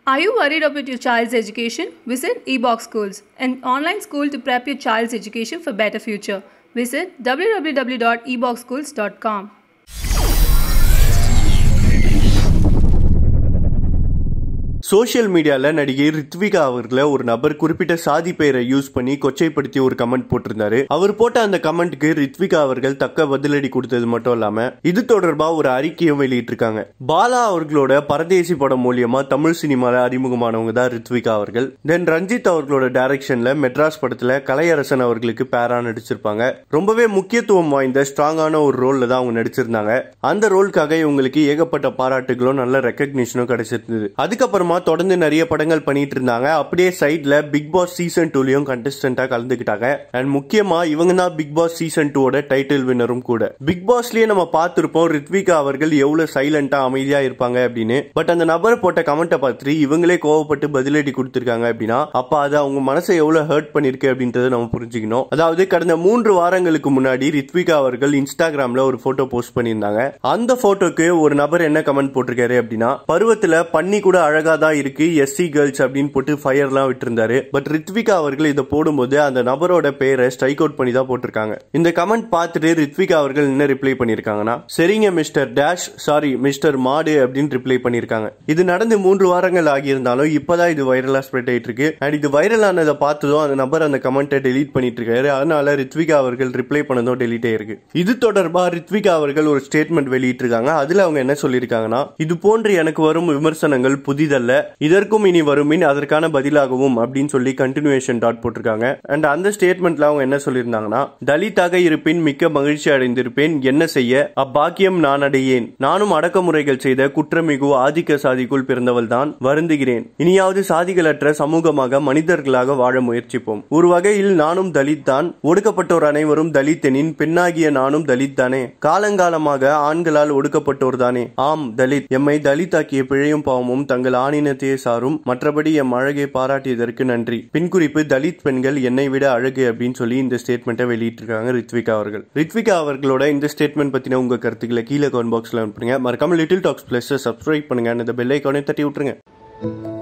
Are you worried about your child's education? Visit eBox Schools, an online school to prep your child's education for better future. Visit www.eboxschools.com. Social மீடியால நடிகை ரித்விகா அவர்களை ஒரு நபர் குறிப்பிட்ட சாதி பெயரை யூஸ் பண்ணி கொச்சைப்படுத்தி ஒரு கமெண்ட் போட்டிருந்தாரு அவர் போட்ட அந்த கமெண்ட்க்கு ரித்விகா அவர்கள் தக்க பதிலடி கொடுத்தது மட்டும் இல்லாம இது தொடர்பா ஒரு அறிக்கையும் வெளியிட்டிருக்காங்க பாலா அவர்களோட பரதேசி படம் மூலியமா தமிழ் சினிமால அறிமுகமானவங்க தான் ரித்விகா அவர்கள் தென் ரஞ்சித் அவர்களோட டைரக்ஷன்ல மெட்ராஸ் படத்துல கலையரசன் அவர்களுக்கு பேரா நடிச்சிருப்பாங்க ரொம்பவே முக்கியத்துவம் வாய்ந்த ஸ்ட்ராங்கான ஒரு ரோல்ல தான் அவங்க நடிச்சிருந்தாங்க அந்த ரோலுக்காக இவங்களுக்கு ஏகப்பட்ட பாராட்டுகளும் நல்ல ரெக்கக்னிஷனும் கிடைச்சிருந்தது அதுக்கப்புறமா தொடர்ந்து நிறைய படங்கள் பண்ணிட்டு இருந்தாங்க அப்படியே சைட்ல பிக் பாஸ் சீசன் டூலயும் கண்டஸ்டன்டா கலந்துக்கிட்டாங்க அண்ட் முக்கியமா இவங்க தான் பிக் பாஸ் சீசன் டூவோட டைட்டில் வின்னரும் கூட பிக் பாஸ்லயே நம்ம பார்த்திருப்போம் ரித்விகா அவர்கள் எவ்வளவு சைலண்டா அமைதியா இருப்பாங்க அப்படின்னு பட் அந்த நபர் போட்ட கமெண்ட்டை பார்த்துட்டு இவங்களே கோவப்பட்டு பதிலடி கொடுத்திருக்காங்க அப்படின்னா அப்ப அது அவங்க மனசை எவ்வளவு ஹர்ட் பண்ணிருக்கு அப்படின்றத நம்ம புரிஞ்சுக்கணும் அதாவது கடந்த மூன்று வாரங்களுக்கு முன்னாடி ரித்விகா அவர்கள் இன்ஸ்டாகிராம்ல ஒரு போட்டோ போஸ்ட் பண்ணியிருந்தாங்க அந்த போட்டோக்கு ஒரு நபர் என்ன கமெண்ட் போட்டிருக்காரு அப்படின்னா பருவத்துல பண்ணி கூட அழகா தான் இருக்கு எஸ்சி கேர்ள்ஸ் அப்படின்னு போட்டு ஃபயர்லாம் விட்டுருந்தாரு பட் ரித்விகா அவர்கள் இதை போடும்போது அந்த நபரோட பேரை ஸ்ட்ரைக் அவுட் பண்ணி தான் போட்டிருக்காங்க இந்த கமெண்ட் பார்த்துட்டு ரித்விகா அவர்கள் என்ன ரிப்ளை பண்ணிருக்காங்கன்னா சரிங்க மிஸ்டர் டேஷ் சாரி மிஸ்டர் மாடு அப்படின்னு ரிப்ளை பண்ணிருக்காங்க இது நடந்து மூன்று வாரங்கள் ஆகியிருந்தாலும் இப்பதான் இது வைரலா ஸ்ப்ரெட் ஆயிட்டு இருக்கு அண்ட் இது வைரல் ஆனதை பார்த்ததும் அந்த நபர் அந்த கமெண்ட்டை டெலீட் பண்ணிட்டு இருக்காரு அதனால ரித்விகா அவர்கள் ரிப்ளை பண்ணதும் டெலீட் ஆயிருக்கு இது தொடர்பா ரித்விகா அவர்கள் ஒரு ஸ்டேட்மெண்ட் வெளியிட்டிருக்காங்க அதுல அவங்க என்ன சொல்லியிருக்காங்கன்னா இது போன்று எனக்கு வரும் விமர்சனங்கள் புதிதல்ல இதற்கும் இனி வருமின் அதற்கான பதிலாகவும் அப்படின்னு சொல்லி கண்டினியூஷன் டாட் போட்டிருக்காங்க அண்ட் அந்த ஸ்டேட்மெண்ட்ல அவங்க என்ன சொல்லியிருந்தாங்கன்னா தலித்தாக இருப்பின் மிக்க மகிழ்ச்சி அடைந்திருப்பேன் என்ன செய்ய அப்பாக்கியம் நான் அடையேன் நானும் அடக்குமுறைகள் செய்த குற்றமிகு ஆதிக்க சாதிக்குள் பிறந்தவள் தான் வருந்துகிறேன் இனியாவது சாதிகளற்ற சமூகமாக மனிதர்களாக வாழ முயற்சிப்போம் ஒரு வகையில் நானும் தலித் தான் ஒடுக்கப்பட்டோர் அனைவரும் தலித் எனின் பெண்ணாகிய நானும் தலித் தானே காலங்காலமாக ஆண்களால் ஒடுக்கப்பட்டோர் தானே ஆம் தலித் எம்மை தலித்தாக்கிய பிழையும் பாவமும் தங்கள் ஆணினத்தையே சாரும் மற்றபடி எம் அழகை பாராட்டியதற்கு நன்றி பின்குறிப்பு தலித் பெண்கள் என்னை விட அழகு அப்படின்னு சொல்லி இந்த ஸ்டேட்மெண்ட்டை வெளியிட்டிருக்காங்க ரித்விகா அவர்கள் ரித்விகா அவர்களோட இந்த ஸ்டேட்மெண்ட் பத்தின உங்க கருத்துக்களை கீழே கமெண்ட் பாக்ஸ்ல அனுப்புங்க மறக்காம லிட்டில் டாக்ஸ் பிளஸ் சப்ஸ்கிரைப் பண்ணுங்க அந்த பெல் ஐக்கானே தட்டி விட்டுருங்க